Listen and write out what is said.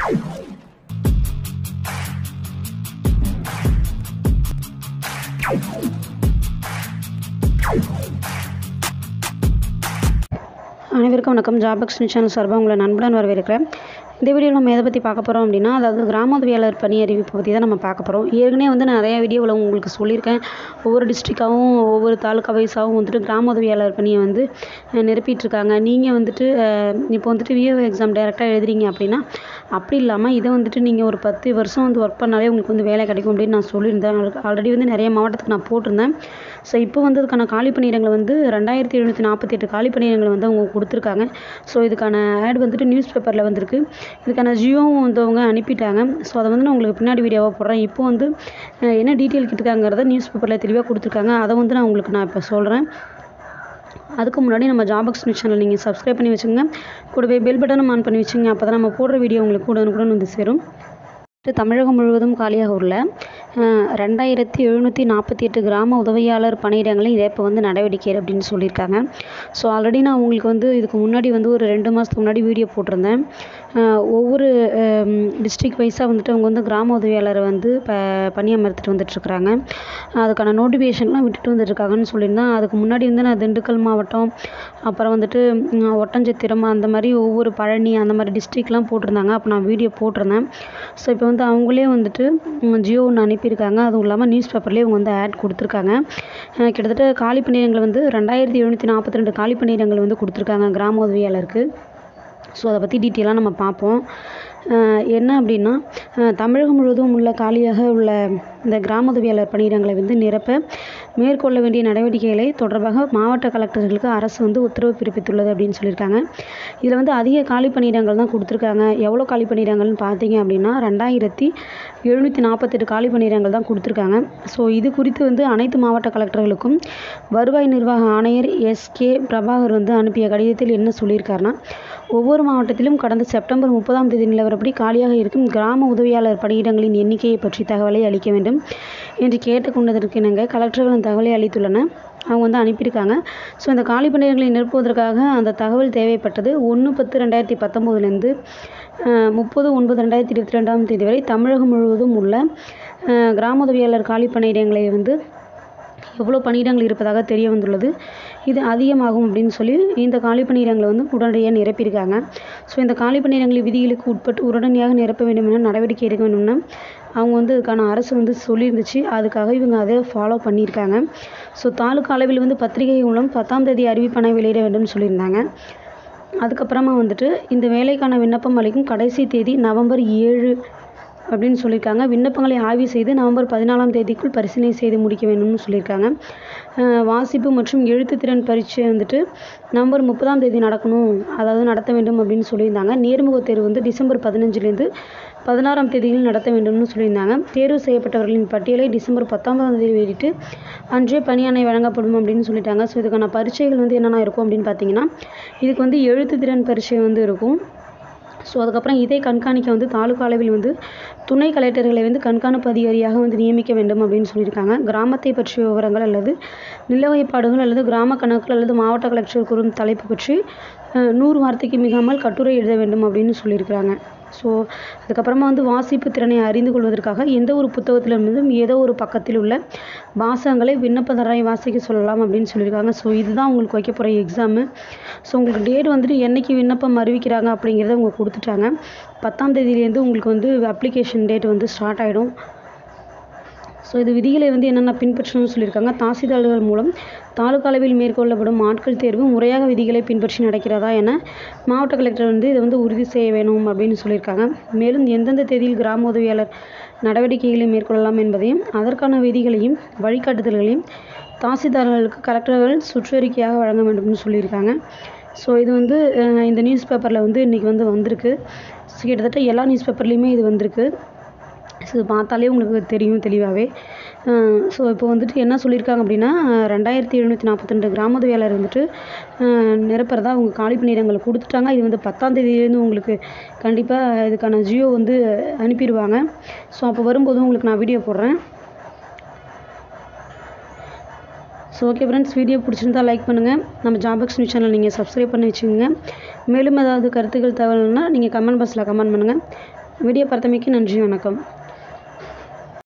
அனைவருக்கும் வணக்கம் job extend channel சார்பாக உங்களை நண்புடன் வரவேற்கிறேன் இந்த வீடியோவில் நம்ம எதை பற்றி பார்க்க போகிறோம் அப்படின்னா அதாவது கிராம உதவியாளர் பணி அறிவிப்பை பற்றி தான் நம்ம பார்க்க போகிறோம் ஏற்கனவே வந்து நான் நிறையா வீடியோவில் உங்களுக்கு சொல்லியிருக்கேன் ஒவ்வொரு டிஸ்ட்ரிக்டாகவும் ஒவ்வொரு தாலுக்கா வைஸாகவும் வந்துட்டு கிராம உதவியாளர் பணியை வந்து அஹ், நிரப்பிட்டுருக்காங்க நீங்கள் வந்துட்டு அஹ், இப்போ வந்துட்டு விஓ எக்ஸாம் டைரெக்டாக எழுதுறீங்க அப்படின்னா அப்படி இல்லாமல் இதை வந்துட்டு நீங்கள் ஒரு பத்து வருஷம் வந்து ஒர்க் பண்ணாலே உங்களுக்கு வந்து வேலை கிடைக்கும் அப்படின்னு நான் சொல்லியிருந்தேன் ஆல்ரெடி வந்து நிறைய மாவட்டத்துக்கு நான் போட்டிருந்தேன் ஸோ இப்போ வந்து அதுக்கான காலி பணியிடங்கள் வந்து ரெண்டாயிரத்தி எழுநூற்றி நாற்பத்தி எட்டு காலி பணியிடங்கள் வந்து அவங்க கொடுத்துருக்காங்க ஸோ இதுக்கான ஆட் வந்துட்டு நியூஸ் பேப்பரில் வந்திருக்கு இதுக்கான ஜியோவும் வந்து அவங்க அனுப்பிட்டாங்க ஸோ அதை வந்து நான் உங்களுக்கு பின்னாடி வீடியோவாக போடுறேன் இப்போ வந்து அஹ், என்ன டீட்டெயில் கேட்டுருக்காங்கிறத நியூஸ் பேப்பரில் தெளிவாக கொடுத்துருக்காங்க அதை வந்து நான் உங்களுக்கு நான் இப்போ சொல்கிறேன் அதுக்கு முன்னாடி நம்ம ஜாபக்ஸ் சேனல் நீங்கள் சப்ஸ்கிரைப் பண்ணி வச்சுங்க கூடவே பெல் பட்டனும் ஆன் பண்ணி வச்சுங்க அப்போ தான் நம்ம போடுற வீடியோ உங்களுக்கு உடனுக்குடன் வந்து சேரும் தமிழகம் முழுவதும் காலியாக உள்ள அஹ், ரெண்டாயிரத்தி எழுநூற்றி நாற்பத்தி எட்டு கிராம உதவியாளர் பணியிடங்களை இப்போ வந்து நடவடிக்கை அப்படின்னு சொல்லியிருக்காங்க ஸோ ஆல்ரெடி நான் உங்களுக்கு வந்து இதுக்கு முன்னாடி வந்து ஒரு ரெண்டு மாதத்துக்கு முன்னாடி வீடியோ போட்டிருந்தேன் அஹ், ஒவ்வொரு டிஸ்ட்ரிக்ட் வைஸாக வந்துட்டு அவங்க வந்து கிராம உதவியாளரை வந்து ப பணியமர்த்திட்டு வந்துட்டுருக்குறாங்க அதுக்கான நோட்டிஃபிகேஷன்லாம் விட்டுட்டு வந்துட்டுருக்காங்கன்னு சொல்லியிருந்தேன் அதுக்கு முன்னாடி வந்து நான் திண்டுக்கல் மாவட்டம் அப்புறம் வந்துட்டு ம், ஒட்டஞ்சத்திரம் அந்த மாதிரி ஒவ்வொரு பழனி அந்த மாதிரி டிஸ்ட்ரிக்ட்லாம் போட்டிருந்தாங்க அப்போ நான் வீடியோ போட்டிருந்தேன் ஸோ இப்போ வந்து அவங்களே வந்துட்டு ம், ஜியோ ஒன்று அனுப்பியிருக்காங்க அதுவும் இல்லாமல் நியூஸ் பேப்பர்லேயே இவங்க வந்து ஆட் கொடுத்துருக்காங்க அஹ், கிட்டத்தட்ட காலி பணியிடங்கள் வந்து ரெண்டாயிரத்தி எழுநூற்றி நாற்பத்தி ரெண்டு காலி பணியிடங்கள் வந்து கொடுத்துருக்காங்க கிராம உதவியாளருக்கு ஸோ அதை பற்றி டீட்டெயிலாக நம்ம பார்ப்போம் அஹ் என்ன அப்படின்னா அஹ் தமிழகம் முழுவதும் உள்ள காலியாக உள்ள இந்த கிராம உதவியாளர் பணியிடங்களை வந்து நிரப்ப மேற்கொள்ள வேண்டிய நடவடிக்கைகளை தொடர்பாக மாவட்ட கலெக்டர்களுக்கு அரசு வந்து உத்தரவு பிறப்பித்துள்ளது அப்படின்னு சொல்லியிருக்காங்க இதில் வந்து அதிக காலி பணியிடங்கள் தான் கொடுத்துருக்காங்க எவ்வளோ காலி பணியிடங்கள்னு பார்த்தீங்க அப்படின்னா ரெண்டாயிரத்தி எழுநூற்றி நாற்பத்தெட்டு காலி பணியிடங்கள் தான் கொடுத்துருக்காங்க ஸோ இது குறித்து வந்து அனைத்து மாவட்ட கலெக்டர்களுக்கும் வருவாய் நிர்வாக ஆணையர் எஸ்கே பிரபாகர் வந்து அனுப்பிய கடிதத்தில் என்ன சொல்லியிருக்காருன்னா ஒவ்வொரு மாவட்டத்திலும் கடந்த செப்டம்பர் முப்பதாம் தேதி நிலவரப்படி காலியாக இருக்கும் கிராம உதவியாளர் பணியிடங்களின் எண்ணிக்கையை பற்றி தகவலை அளிக்க வேண்டும் என்று கேட்டுக்கொண்டதற்கு இணங்க கலெக்டர்கள் அந்த தகவலை அளித்துள்ளன அவங்க வந்து அனுப்பியிருக்காங்க ஸோ இந்த காலி பணியிடங்களை நிரப்புவதற்காக அந்த தகவல் தேவைப்பட்டது ஒன்று பத்து ரெண்டாயிரத்தி பத்தொம்போதுலேருந்து முப்பது ஒன்பது ரெண்டாயிரத்தி இருபத்தி ரெண்டாம் தேதி வரை தமிழகம் முழுவதும் உள்ள அஹ், கிராம உதவியாளர் காலி பணியிடங்களை வந்து எவ்வளோ பணியிடங்கள் இருப்பதாக தெரிய வந்துள்ளது இது அதிகமாகும் அப்படின்னு சொல்லி இந்த காலி பணியிடங்களை வந்து உடனடியாக நிரப்பியிருக்காங்க ஸோ இந்த காலி பணியிடங்களை விதிகளுக்கு உட்பட்டு உடனடியாக நிரப்ப வேண்டும் என நடவடிக்கை எடுக்க வேண்டும்னு அவங்க வந்து இதுக்கான அரசு வந்து சொல்லியிருந்துச்சு அதுக்காக இவங்க அதை ஃபாலோ பண்ணியிருக்காங்க ஸோ தாலுக்கா அளவில் வந்து பத்திரிகை மூலம் பத்தாம் தேதி அறிவிப்பனை வெளியிட வேண்டும்னு சொல்லியிருந்தாங்க அதுக்கப்புறமா வந்துட்டு இந்த வேலைக்கான விண்ணப்பம் அளிக்கும் கடைசி தேதி நவம்பர் ஏழு அப்படின்னு சொல்லியிருக்காங்க விண்ணப்பங்களை ஆய்வு செய்து நவம்பர் பதினாலாம் தேதிக்குள் பரிசீலனை செய்து முடிக்க வேண்டும்னு சொல்லியிருக்காங்க அஹ் வாசிப்பு மற்றும் எழுத்துத்திறன் பரீட்சை வந்துட்டு நவம்பர் முப்பதாம் தேதி நடக்கணும் அதாவது நடத்த வேண்டும் அப்படின்னு சொல்லியிருந்தாங்க நேர்முகத் தேர்வு வந்து டிசம்பர் பதினஞ்சுலேருந்து பதினாறாம் தேதியில் நடத்த வேண்டும்னு சொல்லியிருந்தாங்க தேர்வு செய்யப்பட்டவர்களின் பட்டியலை டிசம்பர் பத்தொன்பதாம் தேதி வெளியிட்டு அன்றே பணியாணை வழங்கப்படும் அப்படின்னு சொல்லிட்டாங்க ஸோ இதுக்கான பரீட்சைகள் வந்து என்னென்ன இருக்கும் அப்படின்னு பார்த்தீங்கன்னா இதுக்கு வந்து எழுத்துத்திறன் பரீட்சை வந்து இருக்கும் ஸோ அதுக்கப்புறம் இதை கண்காணிக்க வந்து தாலுகா அளவில் வந்து துணை கலெக்டர்களை வந்து கண்காணிப்பு அதிகாரியாக வந்து நியமிக்க வேண்டும் அப்படின்னு சொல்லியிருக்காங்க கிராமத்தை பற்றிய விவரங்கள் அல்லது நில வகைப்பாடுகள் அல்லது கிராம கணக்குகள் அல்லது மாவட்ட கலெக்டர் கூறும் தலைப்பு பற்றி அஹ், நூறு வார்த்தைக்கு மிகாமல் கட்டுரை எழுத வேண்டும் அப்படின்னு சொல்லியிருக்கிறாங்க ஸோ அதுக்கப்புறமா வந்து வாசிப்பு திறனை அறிந்து கொள்வதற்காக எந்த ஒரு புத்தகத்திலிருந்தும் ஏதோ ஒரு பக்கத்தில் உள்ள வாசகங்களை விண்ணப்பதாரரை வாசிக்க சொல்லலாம் அப்படின்னு சொல்லியிருக்காங்க ஸோ இதுதான் உங்களுக்கு வைக்க போகிற எக்ஸாமு ஸோ உங்களுக்கு டேட் வந்துட்டு என்னைக்கு விண்ணப்பம் அறிவிக்கிறாங்க அப்படிங்கிறத அவங்க கொடுத்துட்டாங்க பத்தாம் தேதியிலேருந்து உங்களுக்கு வந்து அப்ளிகேஷன் டேட் வந்து ஸ்டார்ட் ஆகிடும் ஸோ இது விதிகளை வந்து என்னென்ன பின்பற்றணும்னு சொல்லியிருக்காங்க தாசில்தார்கள் மூலம் தாலுகா அளவில் மேற்கொள்ளப்படும் ஆட்கள் தேர்வு முறையாக விதிகளை பின்பற்றி நடக்கிறதா என மாவட்ட கலெக்டர் வந்து இதை வந்து உறுதி செய்ய வேணும் அப்படின்னு சொல்லியிருக்காங்க மேலும் எந்தெந்த தேதியில் கிராம உதவியாளர் நடவடிக்கைகளை மேற்கொள்ளலாம் என்பதையும் அதற்கான விதிகளையும் வழிகாட்டுதல்களையும் தாசில்தார்களுக்கு கலெக்டர்கள் சுற்றறிக்கையாக வழங்க வேண்டும்னு சொல்லியிருக்காங்க ஸோ இது வந்து அஹ், இந்த நியூஸ் பேப்பரில் வந்து இன்றைக்கி வந்து வந்திருக்கு ஸோ கிட்டத்தட்ட எல்லா நியூஸ் பேப்பர்லேயுமே இது வந்திருக்கு ஸோ இது பார்த்தாலே உங்களுக்கு தெரியும் தெளிவாகவே ஸோ இப்போ வந்துட்டு என்ன சொல்லியிருக்காங்க அப்படின்னா அஹ், ரெண்டாயிரத்தி எழுநூற்றி நாற்பத்திரெண்டு கிராம உதவியாளர் வந்துட்டு அஹ், நிரப்புறதா அவங்க காலி பணியிடங்களை கொடுத்துட்டாங்க இது வந்து பத்தாம் தேதியிலேருந்து உங்களுக்கு கண்டிப்பாக இதுக்கான ஜியோ வந்து அனுப்பிடுவாங்க ஸோ அப்போ வரும்போது உங்களுக்கு நான் வீடியோ போடுறேன் ஸோ ஓகே ஃப்ரெண்ட்ஸ் வீடியோ பிடிச்சிருந்தா லைக் பண்ணுங்கள் நம்ம ஜாபக்ஸ் நியூஸ் சேனல் நீங்கள் சப்ஸ்கிரைப் பண்ணி வச்சுக்கோங்க மேலும் ஏதாவது கருத்துக்கள் தகவல்னா நீங்கள் கமெண்ட் பாக்ஸில் கமெண்ட் பண்ணுங்கள் வீடியோ பார்த்தமைக்கு நன்றி வணக்கம்